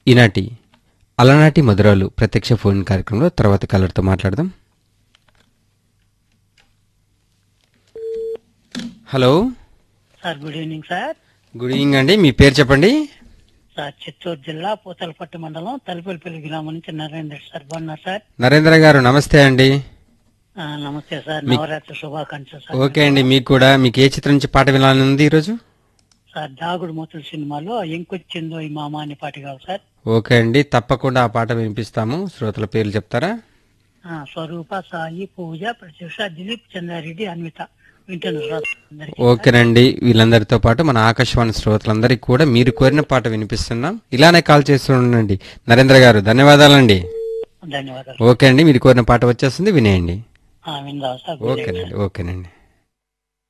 ఈనాటి అలనాటి మధురాలు ప్రత్యక్ష ఫోన్ కార్యక్రమంలో తర్వాత కలర్తో మాట్లాడదాం hello sir good evening sir good evening అండి మీ పేరు చెప్పండి సార్ చిత్తూరు జిల్లా పూతలపట్టు మండలం తలుపులపల్లి గ్రామం నుంచి నరేంద్ర సార్ బాగున్నారు సార్ నరేంద్ర గారు నమస్తే అండి ఆ, నమస్తే సార్ నవరాత్రి శుభాకాంక్షలు సార్ ఓకే అండి మీకు కూడా మీకు ఏ చిత్రం నుంచి పాట వినాలని ఉంది ఈరోజు సార్ దాగుడు మూతుల సినిమాలో ఎంకొచ్చిందో ఈ మామ అని పాట కావాలి సార్ ఓకే అండి తప్పకుండా ఆ పాట వినిపిస్తాము శ్రోతల పేర్లు చెప్తారా ఆ, స్వరూప సాయి పూజ ప్రత్యూష దిలీప్ చంద్రారెడ్డి అన్విత వింటున్న శ్రోతలందరికీ ఓకేనండి వీళ్ళందరితో పాటు మన ఆకాశవాణి శ్రోతలందరికీ కూడా మీరు కోరిన పాట వినిపిస్తున్నాం ఇలానే కాల్ చేస్తూ ఉండండి నరేంద్ర గారు ధన్యవాదాలండి ధన్యవాదాలు ఓకే అండి మీరు కోరిన పాట వచ్చేస్తుంది వినేయండి ఆ, విందాం సార్ గుడ్ ఈవినింగ్ ఓకేనండి ఓకేనండి